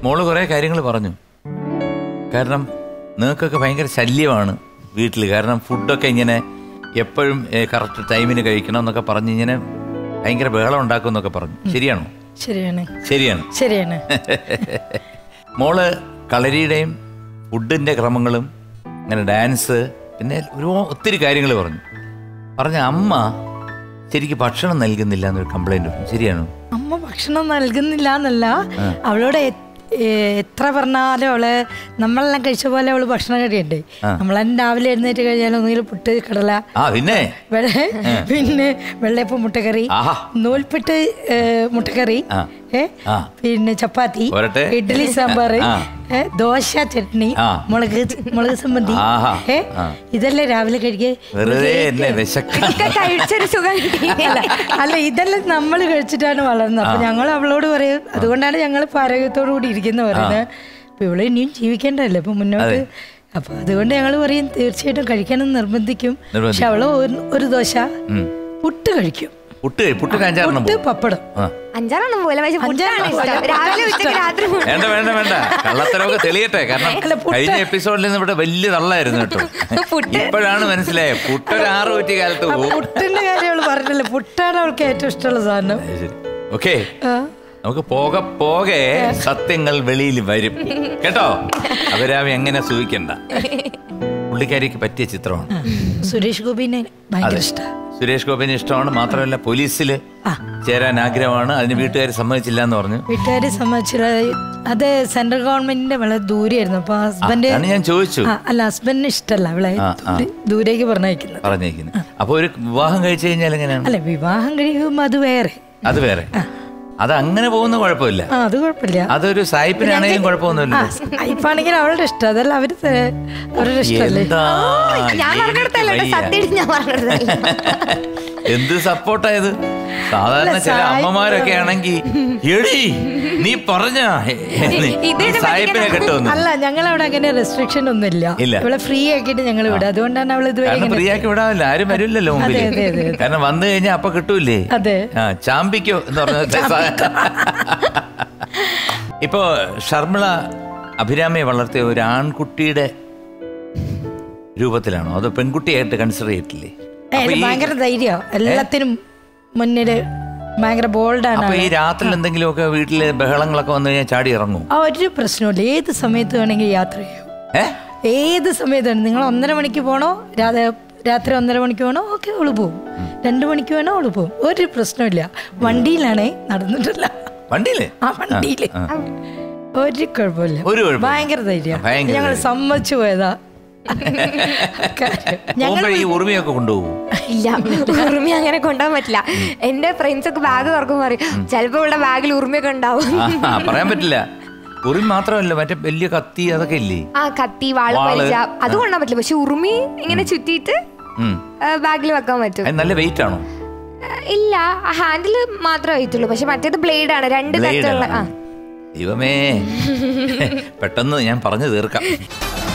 മോള് കുറേ കാര്യങ്ങൾ പറഞ്ഞു കാരണം നിങ്ങൾക്കൊക്കെ ഭയങ്കര ശല്യമാണ് വീട്ടിൽ കാരണം ഫുഡൊക്കെ ഇങ്ങനെ എപ്പോഴും കറക്റ്റ് ടൈമിന് കഴിക്കണം എന്നൊക്കെ പറഞ്ഞ് ഇങ്ങനെ ഭയങ്കര ബഹളം ഉണ്ടാക്കും എന്നൊക്കെ പറഞ്ഞു ശരിയാണോ ശരിയാണ് ശരിയാണ് ശരിയാണ് മോള് കളരിയുടെയും ഫുഡിന്റെ ക്രമങ്ങളും അങ്ങനെ ഡാൻസ് പിന്നെ ഒരു ഒത്തിരി കാര്യങ്ങൾ പറഞ്ഞു പറഞ്ഞ അമ്മ ശരിക്ക് ഭക്ഷണം നൽകുന്നില്ല എന്നൊരു കംപ്ലൈന്റ് പറഞ്ഞു ശരിയാണോ അമ്മ ഭക്ഷണം നൽകുന്നില്ല എന്നല്ല അവളോട് എ- ഏ, എത്ര പറഞ്ഞാലും അവള് നമ്മളെല്ലാം കഴിച്ച പോലെ അവള് ഭക്ഷണം കഴിയണ്ടേ നമ്മളെല്ലാം രാവിലെ എഴുന്നേറ്റ് കഴിഞ്ഞാൽ ഒന്നുകിൽ പുട്ട് കടല ആ പിന്നെ വെള്ള പിന്നെ വെള്ളയപ്പം മുട്ടക്കറി ആഹാ. നൂൽപ്പിട്ട് ഏ, മുട്ടക്കറി ആ. ഏ ആ. പിന്നെ ചപ്പാത്തി പോരട്ടെ. ഇഡ്ഡലി സാമ്പാർ ആ. ഏ, ദോശ ചട്നി ആ. മുളക് മുളക് സംബന്ധി ആഹാ. ഏ ആ. ഇതെല്ലാം രാവിലെ കഴിക്കുക വെറുതെ എന്നെ വിശക്കാൻ ഒക്കെ കഴിച്ചൊരു സുഖം കിട്ടി അല്ല അല്ല ഇതെല്ലാം നമ്മൾ കഴിച്ചിട്ടാണ് വളർന്നത് അപ്പൊ ഞങ്ങൾ അവളോട് പറയും അതുകൊണ്ടാണ് ഞങ്ങൾ ഇപ്പൊ ആരോഗ്യത്തോടു കൂടി ഇരിക്കുന്ന പറയുന്നത് അപ്പൊ ഇവള് ഇനിയും ജീവിക്കേണ്ടതല്ലേ ഇപ്പൊ മുന്നോട്ട് അപ്പൊ അതുകൊണ്ട് ഞങ്ങൾ പറയും തീർച്ചയായിട്ടും കഴിക്കണം എന്ന് നിർബന്ധിക്കും പക്ഷെ അവള് ഒരു- ഒരു ദോശ പുട്ട് കഴിക്കും പുട്ട് കഴി- പുട്ട് അഞ്ചാറെണ്ണം പുട്ട് പോകും പപ്പടം ആ അഞ്ചാറെണ്ണം പോലെ പക്ഷെ പുട്ടാണ് അഞ്ചാറെണ്ണം ഇഷ്ടം പോലെ. രാവിലെ ഉച്ചക്ക് രാത്രി പുട്ട്. വേണ്ട വേണ്ട വേണ്ട കള്ളത്തരമൊക്കെ തെളിയട്ടെ കാരണം അല്ല, പുട്ട്. കഴിഞ്ഞ എപ്പിസോഡിൽ നിന്ന് ഇവിടെ വലിയ തള്ളായിരുന്നു കേട്ടോ പുട്ട്. ഇപ്പോഴാണ് മനസ്സിലായത് പുട്ടൊരു ആറ് കുറ്റി കാലത്ത് ആ പോകും പുട്ടിന്റെ കാര്യം അവള് പറഞ്ഞില്ലേ പുട്ടാണ് അവൾക്ക് ഏറ്റവും ഇഷ്ടമുള്ള സാധനം ഓക്കെ ആ. നമുക്ക് പോകെ പോകെ സത്യങ്ങൾ വെളിയിൽ വരും കേട്ടോ അവരാവി എങ്ങനെ സൂഹിക്കണ്ട പുള്ളിക്കാരിക്ക് പറ്റിയ ചിത്രമാണ് സുരേഷ് ഗോപിനെ ഭയങ്കര അതെ. ഇഷ്ടമാണ് സുരേഷ് ഗോപിന് ഇഷ്ടമാണ് മാത്രമല്ല പോലീസിൽ ചേരാൻ ആഗ്രഹമാണ് അതിന് വീട്ടുകാർ സമ്മതിച്ചില്ല എന്ന് പറഞ്ഞു വീട്ടുകാരെ സംബന്ധിച്ചില്ല അത് സെൻട്രൽ ഗവൺമെന്റിന്റെ വളരെ ദൂരെയായിരുന്നു അപ്പൊ ഹസ്ബൻഡ് അതാണ് ഞാൻ ചോദിച്ചു ആ, അല്ല ഹസ്ബൻഡിന് ഇഷ്ടമല്ല അവളെ ആ, ആ. ദൂരെ- ദൂരേക്ക് പറഞ്ഞയക്കുന്നത് പറഞ്ഞേക്കുന്നത് അപ്പൊ ഒരു വിവാഹം കഴിച്ചു കഴിഞ്ഞാൽ എങ്ങനെയാണ് അല്ല വിവാഹം കഴിയുമ്പോ അത് വേറെ അത് വേറെ അത് അങ്ങനെ പോകുന്ന കുഴപ്പമില്ല ആ അത് കുഴപ്പമില്ല അതൊരു സായിപ്പിനാണെങ്കിലും കുഴപ്പമൊന്നുമില്ല ഇപ്പാണെങ്കിൽ അവളുടെ ഇഷ്ടം അതല്ല അവര് ത- അവരുടെ ഇഷ്ടമല്ലേ എന്താ ഞാൻ പറഞ്ഞെടുത്തല്ല എനിക്ക് വയ്യ. സത്യം ഞാൻ പറഞ്ഞെടുത്തല്ല എന്ത് സപ്പോർട്ടായത് സാധാരണ ചില സായിപ്പ് അമ്മമാരൊക്കെ ആണെങ്കിൽ എടി നീ പറഞ്ഞ ഇതിനെ സായിപ്പിനെ കിട്ടുമെന്ന് അല്ല ഞങ്ങൾ അവിടെ അങ്ങനെ റെസ്ട്രിക്ഷൻ ഒന്നും ഇല്ല ഇല്ല. ഇവിടെ ഫ്രീ ആക്കിയിട്ട് ഞങ്ങൾ വിടും അതുകൊണ്ടാണ് അവൾ ഇതുവരെ കാരണം ഇങ്ങനെ ഫ്രീ ആക്കി വിടാമല്ലോ ആരും വരില്ലല്ലോ മുമ്പിൽ അതെ, അതെ, അതെ, അതെ. കാരണം വന്നു കഴിഞ്ഞാൽ അപ്പൊ കിട്ടൂലേ അതെ ആ ചാമ്പിക്കോ എന്ന് പറഞ്ഞ ഇപ്പോ ഷർമിള അഭിരാമിയെ വളർത്തിയ ഒരു ആൺകുട്ടിയുടെ രൂപത്തിലാണോ അതോ പെൺകുട്ടിയായിട്ട് കൺസിഡർ ചെയ്തിട്ടില്ലേ ഏ, അപ്പൊ ഇത് ഈ- ഭയങ്കര ധൈര്യോ എല്ലാത്തിനും മുന്നില് ഭയങ്കര ബോൾഡാണ് അപ്പൊ ഈ രാത്രി എന്തെങ്കിലുമൊക്കെ വീട്ടില് ബഹളങ്ങളൊക്കെ വന്നു കഴിഞ്ഞാൽ ചാടി ഇറങ്ങും ആ ഒരു പ്രശ്നമില്ല ഏത് സമയത്ത് വേണമെങ്കിൽ യാത്ര ചെയ്യും ഏ ഏത് സമയത്ത് വേണം നിങ്ങൾ ഒന്നര മണിക്ക് പോണോ രാ- രാത്രി ഒന്നര മണിക്ക് വേണോ ഓക്കെ അവള് പോകും രണ്ടു മണിക്ക് വേണോ അവള് പോകും ഒരു പ്രശ്നമില്ല വണ്ടിയിലാണേ നടന്നിട്ടില്ല വണ്ടിയില്ലേ ആ വണ്ടിയില് ഒരു കുഴപ്പമില്ല ഒരു കുഴപ്പമില്ല. ഭയങ്കര ധൈര്യം ഭയങ്കര ഞങ്ങൾ ധൈര്യം. സമ്മതിച്ചു പോയതാ കാര്യം. ഞങ്ങൾ പോകുമ്പോ ഈ ഉറുമിയൊക്കെ കൊണ്ടുപോകും ഇല്ല ഉറുമി അങ്ങനെ കൊണ്ടുപോകാൻ പറ്റില്ല എന്റെ ഫ്രണ്ട്സ് ഒക്കെ ബാഗ് തുറക്കുമ്പോ പറയും ചിലപ്പോ ഇവിടെ ബാഗിൽ ഉറുമിയൊക്കെ ഉണ്ടാവും ആ, പറയാൻ പറ്റില്ല ഉറുമി മാത്രമല്ല മറ്റേ വലിയ കത്തി അതൊക്കെ ഇല്ലേ ആ കത്തി വാള് വാള്. വലിച്ച അത് കൊണ്ടാൻ പറ്റില്ല പക്ഷെ ഉറുമി ഇങ്ങനെ ചുറ്റിയിട്ട് ഉം. ബാഗിൽ വെക്കാൻ പറ്റും അത് നല്ല വെയിറ്റ് ആണോ ആ, ഇല്ല ഹാൻഡിൽ മാത്രമേ ആയിട്ടുള്ളൂ പക്ഷെ മറ്റേത് ബ്ലേഡ് ആണ് രണ്ട് Blade കത്തുള്ള ആണ്. ആ ദൈവമേ പെട്ടെന്ന് ഞാൻ പറഞ്ഞു തീർക്കാം